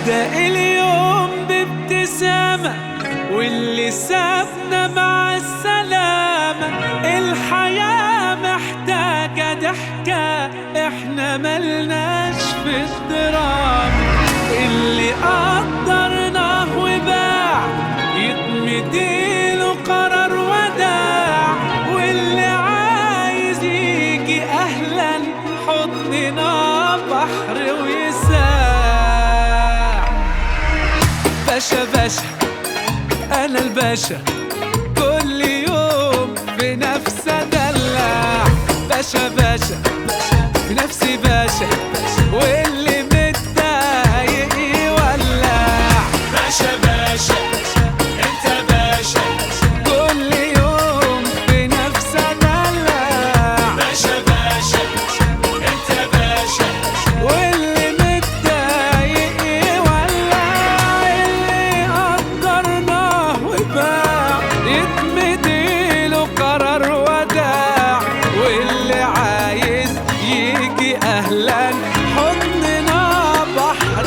بدأ اليوم بابتسامة واللي سابنا مع السلامة الحياة محتاجة ضحكة احنا ملناش في الدراما اللي قدرناه وباع يتمديله قرار وداع واللي عايز يجي اهلا حضننا بحر ويساع باشا باشا انا الباشا كل يوم بنفس ادلع باشا باشا بنفسي باشا واللي متضايق يولع باشا باشا انت باشا كل يوم بنفس ادلع باشا باشا انت باشا واللي متضايق يولع اللي قدرناه وباع يتمديله قرار وداع واللي عايز يجي اهلا حضننا بحر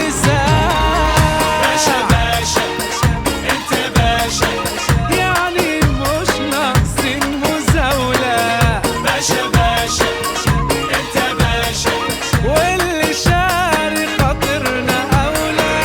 باشا وساع باشا انت باشا يعني مش ناقصين مزاولة باشا باشا انت باشا واللي شاري خاطرنا أولى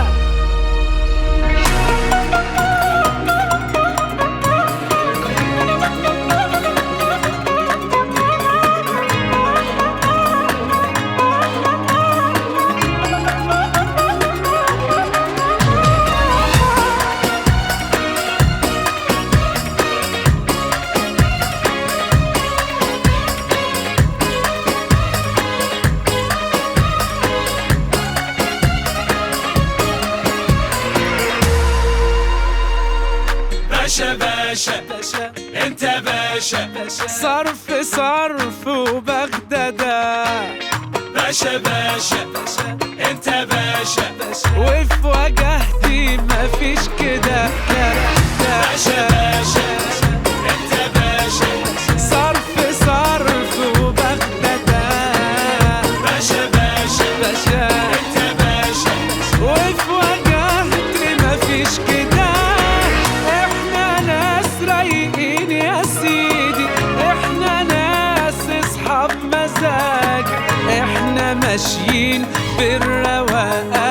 باشا باشا انت باشا صرف صرف وبغدادة باشا باشا انت باشا وفي وجهتي مفيش كده باشا باشا انت باشا صرف صرف وبغدادة باشا باشا باشا انت باشا وفي وجهتي مفيش كده احنا ناس رايقين يا سيدي احنا ناس اصحاب مزاج احنا ماشيين بالرواقة